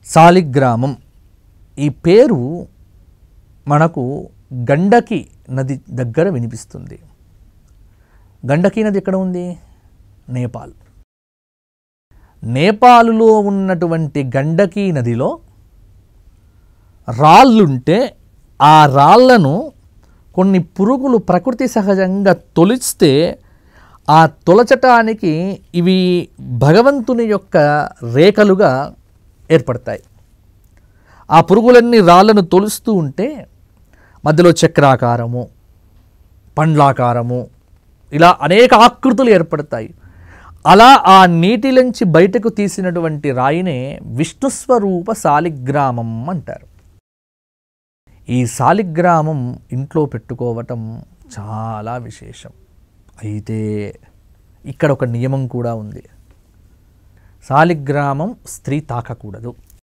సాలిగ్రామం ఈ పేరు మనకు గండకి నది దగ్గర వినిపిస్తుంది గండకీ నది ఎక్కడ ఉంది నేపాల్ నేపాలులో ఉన్నటువంటి గండకీ నదిలో రాళ్ళుంటే ఆ రాళ్లను కొన్ని పురుగులు ప్రకృతి సహజంగా తొలిస్తే ఆ తొలచటానికి ఇవి భగవంతుని యొక్క రేఖలుగా ఏర్పడతాయి ఆ పురుగులన్నీ రాళ్ళను తొలుస్తూ ఉంటే మధ్యలో చక్రాకారము పండ్లాకారము ఇలా అనేక ఆకృతులు ఏర్పడతాయి అలా ఆ నీటిలోంచి బయటకు తీసినటువంటి రాయినే విష్ణుస్వరూప శాలిగ్రామం అంటారు ఈ శాలిగ్రామం ఇంట్లో పెట్టుకోవటం చాలా విశేషం అయితే ఇక్కడ ఒక నియమం కూడా ఉంది శాలిగ్రామం స్త్రీ తాకకూడదు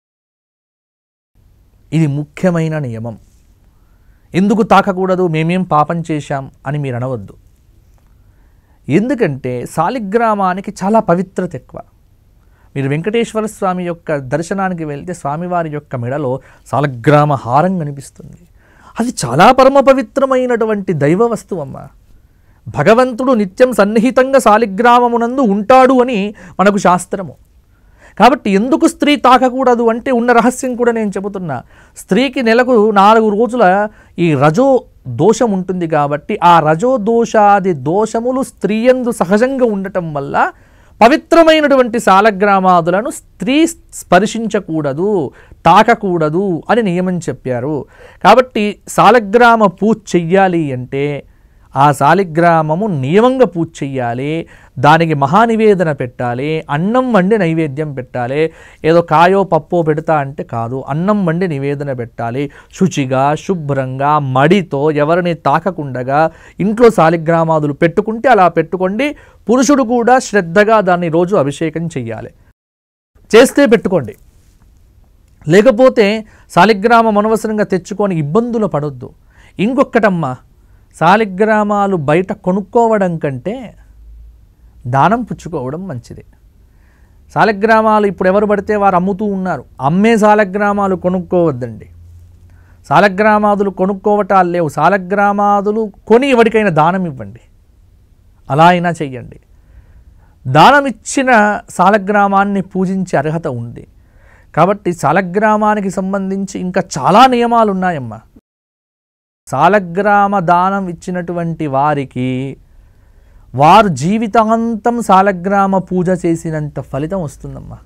ఇది ముఖ్యమైన నియమం ఎందుకు తాకకూడదు మేమేం పాపం చేశాం అని మీరు అనవద్దు ఎందుకంటే శాలిగ్రామానికి చాలా పవిత్రత ఎక్కువ మీరు వెంకటేశ్వర స్వామి యొక్క దర్శనానికి వెళ్తే స్వామివారి యొక్క మెడలో శాలగ్రామ హారం కనిపిస్తుంది అది చాలా పరమ పవిత్రమైనటువంటి దైవ వస్తువు అమ్మ భగవంతుడు నిత్యం సన్నిహితంగా శాలిగ్రామమునందు ఉంటాడు అని మనకు శాస్త్రము కాబట్టి ఎందుకు స్త్రీ తాకకూడదు అంటే ఉన్న రహస్యం కూడా నేను చెబుతున్నా స్త్రీకి నెలకు నాలుగు రోజుల ఈ రజో దోషం ఉంటుంది కాబట్టి ఆ రజో దోషాది దోషములు స్త్రీయందు సహజంగా ఉండటం వల్ల పవిత్రమైనటువంటి సాలగ్రామాదులను స్త్రీ స్పర్శించకూడదు తాకకూడదు అని నియమం చెప్పారు కాబట్టి సాలగ్రామ పూజ చెయ్యాలి అంటే ఆ శాలిగ్రామము నియమంగా పూజ చెయ్యాలి దానికి మహానివేదన పెట్టాలి అన్నం వండి నైవేద్యం పెట్టాలి ఏదో కాయో పప్పో పెడతా అంటే కాదు అన్నం వండి నివేదన పెట్టాలి శుచిగా శుభ్రంగా మడితో ఎవరిని తాకకుండగా ఇంట్లో శాలిగ్రామాదులు పెట్టుకుంటే అలా పెట్టుకోండి పురుషుడు కూడా శ్రద్ధగా దాన్ని రోజు అభిషేకం చెయ్యాలి చేస్తే పెట్టుకోండి లేకపోతే శాలిగ్రామం అనవసరంగా తెచ్చుకొని ఇబ్బందులు పడొద్దు ఇంకొకటమ్మా శాలిగ్రామాలు బయట కొనుక్కోవడం కంటే దానం పుచ్చుకోవడం మంచిది శాలగ్రామాలు ఇప్పుడు ఎవరు పడితే వారు అమ్ముతూ ఉన్నారు అమ్మే శాలగ్రామాలు కొనుక్కోవద్దండి శాలగ్రామాదులు కొనుక్కోవటాలు లేవు శాలగ్రామాదులు కొని ఎవరికైనా దానం ఇవ్వండి అలా అయినా చెయ్యండి దానం ఇచ్చిన శాలగ్రామాన్ని పూజించే అర్హత ఉంది కాబట్టి శాలగ్రామానికి సంబంధించి ఇంకా చాలా నియమాలు ఉన్నాయమ్మా సాలగ్రామ దానం ఇచ్చినటువంటి వారికి వారు జీవితాంతం సాలగ్రామ పూజ చేసినంత ఫలితం వస్తుందమ్మా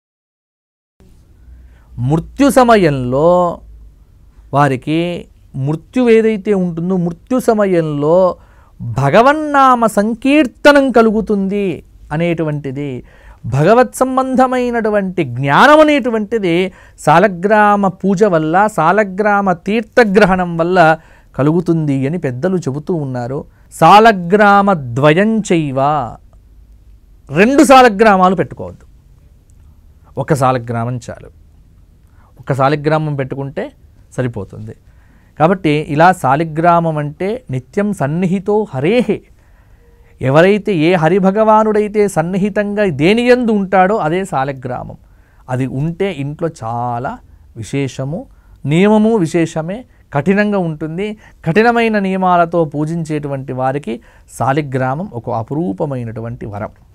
మృత్యు సమయంలో వారికి మృత్యు ఏదైతే ఉంటుందో మృత్యు సమయంలో భగవన్నామ సంకీర్తనం కలుగుతుంది అనేటువంటిది భగవత్ సంబంధమైనటువంటి జ్ఞానం అనేటువంటిది సాలగ్రామ పూజ వల్ల సాలగ్రామ తీర్థగ్రహణం వల్ల కలుగుతుంది అని పెద్దలు చెబుతూ ఉన్నారు సాలగ్రామ ద్వయం చైవ రెండు సాలగ్రామాలు పెట్టుకోవద్దు ఒక సాలగ్రామం చాలు ఒక సాలిగ్రామం పెట్టుకుంటే సరిపోతుంది కాబట్టి ఇలా సాలిగ్రామం అంటే నిత్యం సన్నిహితో హరేహే ఎవరైతే ఏ హరిభగవానుడైతే సన్నిహితంగా దేనియందు ఉంటాడో అదే సాలగ్రామం అది ఉంటే ఇంట్లో చాలా విశేషము నియమము విశేషమే కఠినంగా ఉంటుంది కఠినమైన నియమాలతో పూజించేటువంటి వారికి సాలిగ్రామం ఒక అపురూపమైనటువంటి వరం